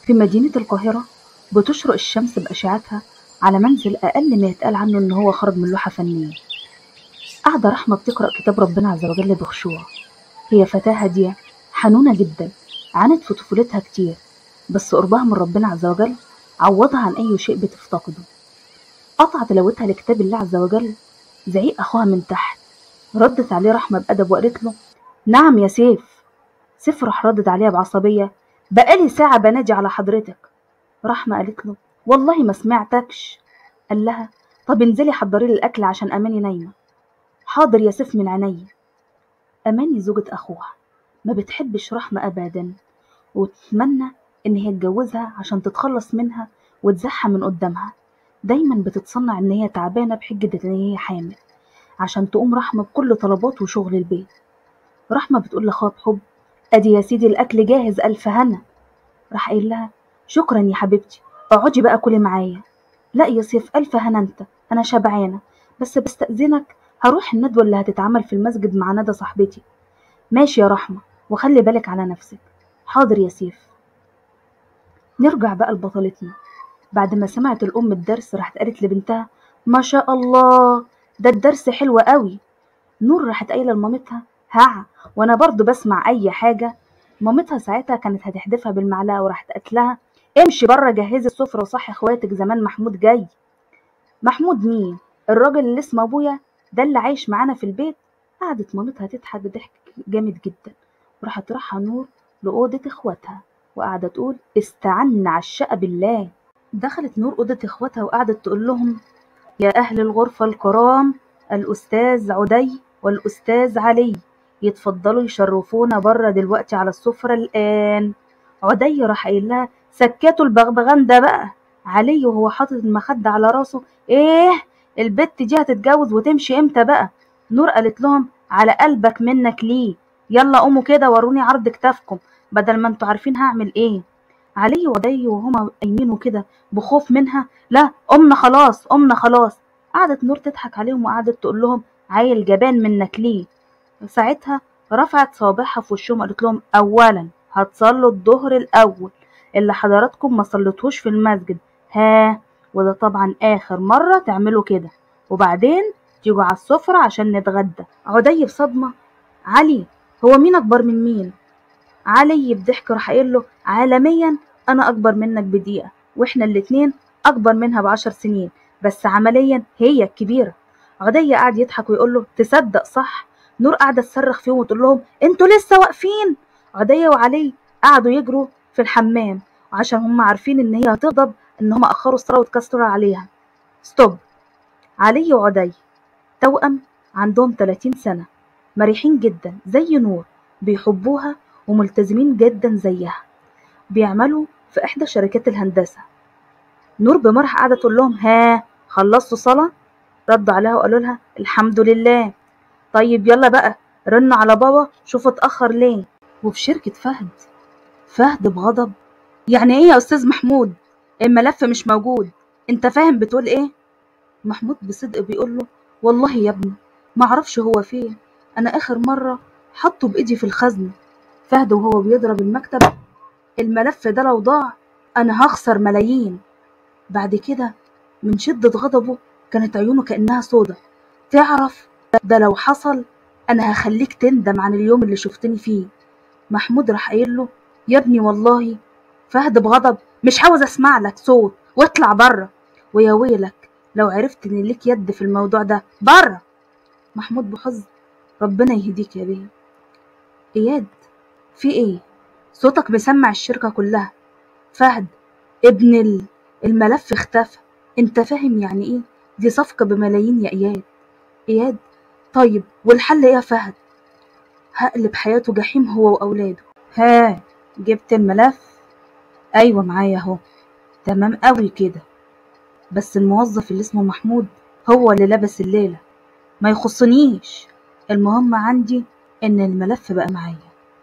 في مدينة القاهرة بتشرق الشمس بأشعتها على منزل أقل ما يتقال عنه إن هو خرج من لوحة فنية قاعدة رحمة بتقرأ كتاب ربنا عز وجل بخشوع هي فتاة هادية حنونة جدا عانت في طفولتها كتير بس قربها من ربنا عز وجل عوضها عن أي شيء بتفتقده قطع تلاوتها لكتاب الله عز وجل زعيق أخوها من تحت ردت عليه رحمة بأدب وقالت له نعم يا سيف سيف راح ردت عليها بعصبية بقالي ساعة بنادي على حضرتك رحمة قالت له والله ما سمعتكش قال لها طب انزلي حضري لي الأكل عشان أماني نايمة حاضر يا سيف من عينيا أماني زوجة أخوها ما بتحبش رحمة أبدا وتتمنى إن هي تجوزها عشان تتخلص منها وتزحها من قدامها دايما بتتصنع إن هي تعبانة بحجة إن هي حامل عشان تقوم رحمة بكل طلبات وشغل البيت رحمة بتقول لأخوها بحب أدي يا سيدي الأكل جاهز ألف هنا راح قايل لها شكرا يا حبيبتي اقعدي بقى كلي معايا لا يا سيف ألف هنا أنت أنا شبعانة بس بستأذنك هروح الندوة اللي هتتعمل في المسجد مع ندى صاحبتي ماشي يا رحمة وخلي بالك على نفسك حاضر يا سيف نرجع بقى لبطلتنا بعد ما سمعت الأم الدرس راحت قالت لبنتها ما شاء الله ده الدرس حلو قوي نور راحت قايلة لمامتها ها وانا برضو بسمع اي حاجة مامتها ساعتها كانت هتحدفها بالمعلقة وراحت قالت لها امشي بره جهزي السفرة وصحي اخواتك زمان محمود جاي محمود مين الراجل اللي اسمه ابويا ده اللي عايش معانا في البيت قعدت مامتها تضحك ضحك جامد جدا وراحت رايحة نور لأوضة اخواتها وقاعدة تقول استعنا على الشقة بالله دخلت نور أوضة اخواتها وقعدت تقول لهم يا أهل الغرفة الكرام الأستاذ عدي والأستاذ علي يتفضلوا يشرفونا بره دلوقتي على السفرة الآن عدي راح قايل لها سكتوا البغبغان ده بقى علي وهو حاطط المخدة على راسه ايه البت دي هتتجوز وتمشي امتى بقى نور قالت لهم على قلبك منك ليه يلا قوموا كده وروني عرض كتافكم بدل ما انتوا عارفين هعمل ايه علي وعدي وهما قايمين وكده بخوف منها لا قمنا خلاص قمنا خلاص قعدت نور تضحك عليهم وقعدت تقول لهم عيل جبان منك ليه ساعتها رفعت صوابعها في وشهم قالت لهم اولا هتصلوا الظهر الاول اللي حضراتكم ما صليتوش في المسجد ها وده طبعا اخر مره تعملوا كده وبعدين تيجوا على السفره عشان نتغدى عدي بصدمه علي هو مين اكبر من مين علي بضحك راح قايل له عالميا انا اكبر منك بدقيقه واحنا الاتنين اكبر منها بعشر سنين بس عمليا هي الكبيره عدي قعد يضحك ويقول له تصدق صح نور قاعده تصرخ فيهم وتقول لهم انتوا لسه واقفين عدي وعلي قعدوا يجروا في الحمام عشان هم عارفين ان هي هتغضب ان هم اخروا الصلاه واتكسروا عليها ستوب علي وعدي توأم عندهم 30 سنة مريحين جدا زي نور بيحبوها وملتزمين جدا زيها بيعملوا في إحدى شركات الهندسة نور بمرح قاعدة تقول لهم ها خلصتوا صلاة ردوا عليها وقالوا لها الحمد لله طيب يلا بقى رنوا على بابا شوفوا اتأخر ليه وفي شركة فهد فهد بغضب يعني ايه يا أستاذ محمود الملف مش موجود انت فاهم بتقول ايه محمود بصدق بيقول له والله يا ابني معرفش هو فين انا اخر مرة حطه بايدي في الخزنة فهد وهو بيضرب المكتب الملف ده لو ضاع انا هخسر ملايين بعد كده من شدة غضبه كانت عيونه كأنها سودة تعرف ده لو حصل انا هخليك تندم عن اليوم اللي شفتني فيه محمود راح قايل له يا ابني والله فهد بغضب مش عاوز اسمع لك صوت واطلع بره ويا ويلك لو عرفت ان ليك يد في الموضوع ده بره محمود بحزن ربنا يهديك يا بيه اياد في ايه صوتك مسمع الشركة كلها فهد ابن ال... الملف اختفى انت فاهم يعني ايه دي صفقة بملايين يا اياد اياد طيب والحل ايه يا فهد هقلب حياته جحيم هو واولاده ها جبت الملف ايوه معايا اهو تمام قوي كده بس الموظف اللي اسمه محمود هو اللي لبس الليلة ما يخصنيش المهم عندي ان الملف بقى معايا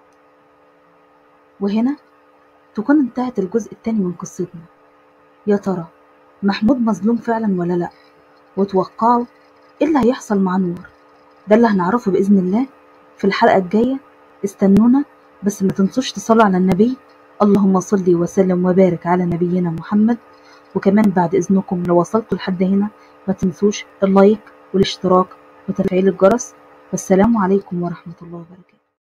وهنا تكون انتهت الجزء التاني من قصتنا يا ترى محمود مظلوم فعلا ولا لا وتوقعوا ايه اللي هيحصل مع نور ده اللي هنعرفه بإذن الله في الحلقة الجاية استنونا بس ما تنسوش تصلوا على النبي اللهم صل وسلم وبارك على نبينا محمد وكمان بعد إذنكم لو وصلتوا لحد هنا ما تنسوش اللايك والاشتراك وتفعيل الجرس والسلام عليكم ورحمة الله وبركاته